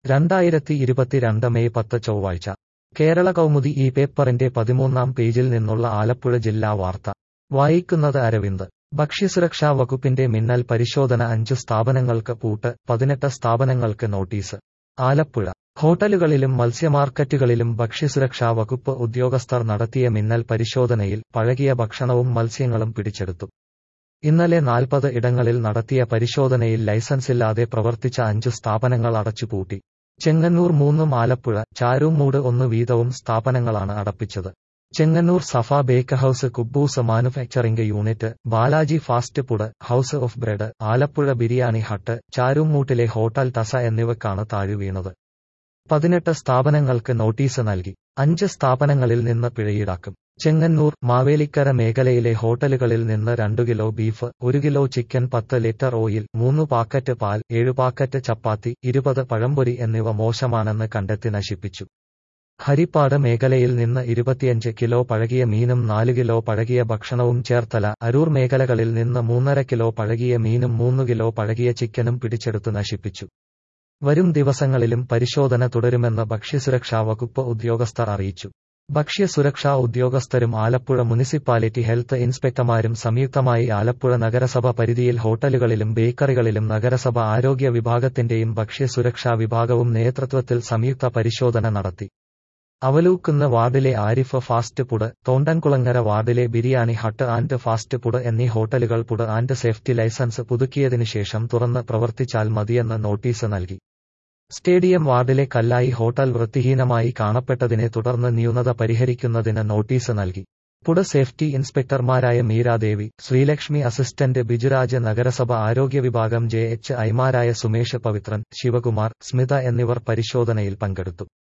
രണ്ടായിരത്തി ഇരുപത്തിരണ്ട് മെയ് പത്ത് ചൊവ്വാഴ്ച കേരള കൗമുദി ഈ പേപ്പറിന്റെ പതിമൂന്നാം പേജിൽ നിന്നുള്ള ആലപ്പുഴ ജില്ലാ വാർത്ത വായിക്കുന്നത് അരവിന്ദ് ഭക്ഷ്യസുരക്ഷാ വകുപ്പിന്റെ മിന്നൽ പരിശോധന അഞ്ചു സ്ഥാപനങ്ങൾക്ക് പൂട്ട് പതിനെട്ട് സ്ഥാപനങ്ങൾക്ക് നോട്ടീസ് ആലപ്പുഴ ഹോട്ടലുകളിലും മത്സ്യമാർക്കറ്റുകളിലും ഭക്ഷ്യസുരക്ഷാ വകുപ്പ് ഉദ്യോഗസ്ഥർ നടത്തിയ മിന്നൽ പരിശോധനയിൽ പഴകിയ ഭക്ഷണവും മത്സ്യങ്ങളും പിടിച്ചെടുത്തു ഇന്നലെ നാൽപ്പത് ഇടങ്ങളിൽ നടത്തിയ പരിശോധനയിൽ ലൈസൻസില്ലാതെ പ്രവർത്തിച്ച അഞ്ചു സ്ഥാപനങ്ങൾ അടച്ചുപൂട്ടി ചെങ്ങന്നൂർ മൂന്നും ആലപ്പുഴ ചാരുമൂട് ഒന്ന് വീതവും സ്ഥാപനങ്ങളാണ് അടപ്പിച്ചത് ചെങ്ങന്നൂർ സഫ ബേക്ക് ഹൌസ് കുബൂസ് manufacturing unit Balaji fast food house of bread Alappuzha biryani hut ചാരുമൂട്ടിലെ ഹോട്ടൽ ടസ എന്നിവക്കാണ് താഴുവീണത് പതിനെട്ട് സ്ഥാപനങ്ങൾക്ക് നോട്ടീസ് നൽകി അഞ്ച് സ്ഥാപനങ്ങളിൽ നിന്ന് പിഴയീടാക്കും ചെങ്ങന്നൂർ മാവേലിക്കര മേഖലയിലെ ഹോട്ടലുകളിൽ നിന്ന് രണ്ടു കിലോ ബീഫ് ഒരു കിലോ ചിക്കൻ പത്ത് ലിറ്റർ ഓയിൽ മൂന്ന് പാക്കറ്റ് പാൽ ഏഴ് പാക്കറ്റ് ചപ്പാത്തി ഇരുപത് പഴംപൊരി എന്നിവ മോശമാണെന്ന് കണ്ടെത്തി നശിപ്പിച്ചു ഹരിപ്പാട് മേഖലയിൽ നിന്ന് ഇരുപത്തിയഞ്ച് കിലോ പഴകിയ മീനും നാല് കിലോ പഴകിയ ഭക്ഷണവും ചേർത്തല അരൂർ മേഖലകളിൽ നിന്ന് മൂന്നര കിലോ പഴകിയ മീനും മൂന്ന് കിലോ പഴകിയ ചിക്കനും പിടിച്ചെടുത്ത് നശിപ്പിച്ചു വരും ദിവസങ്ങളിലും പരിശോധന തുടരുമെന്ന് ഭക്ഷ്യസുരക്ഷാ വകുപ്പ് ഉദ്യോഗസ്ഥർ അറിയിച്ചു ഭക്ഷ്യസുരക്ഷാ ഉദ്യോഗസ്ഥരും ആലപ്പുഴ മുനിസിപ്പാലിറ്റി ഹെൽത്ത് ഇൻസ്പെക്ടർമാരും സംയുക്തമായി ആലപ്പുഴ നഗരസഭ പരിധിയിൽ ഹോട്ടലുകളിലും ബേക്കറികളിലും നഗരസഭ ആരോഗ്യ വിഭാഗത്തിന്റെയും ഭക്ഷ്യസുരക്ഷാ വിഭാഗവും നേതൃത്വത്തിൽ സംയുക്ത പരിശോധന നടത്തി അവലൂക്കുന്ന് വാർഡിലെ ആരിഫ് ഫാസ്റ്റ് ഫുഡ് തോണ്ടൻകുളങ്ങര വാർഡിലെ biryani hut and fast food എന്നീ ഹോട്ടലുകൾ ഫുഡ് ആൻഡ് സേഫ്റ്റി ലൈസൻസ് പുതുക്കിയതിനു ശേഷം തുറന്ന് പ്രവർത്തിച്ചാൽ മതിയെന്ന് നോട്ടീസ് നൽകി സ്റ്റേഡിയം വാർഡിലെ കല്ലായി ഹോട്ടൽ വൃത്തിഹീനമായി കാണപ്പെട്ടതിനെ തുടർന്ന് ന്യൂനത പരിഹരിക്കുന്നതിന് നോട്ടീസ് നൽകി ഫുഡ് സേഫ്റ്റി ഇൻസ്പെക്ടർമാരായ മീരാദേവി ശ്രീലക്ഷ്മി അസിസ്റ്റന്റ് ബിജുരാജ് നഗരസഭ ആരോഗ്യ വിഭാഗം ജെ എച്ച് ഐമാരായ സുമേഷ് പവിത്രൻ ശിവകുമാർ സ്മിത എന്നിവർ പരിശോധനയിൽ പങ്കെടുത്തു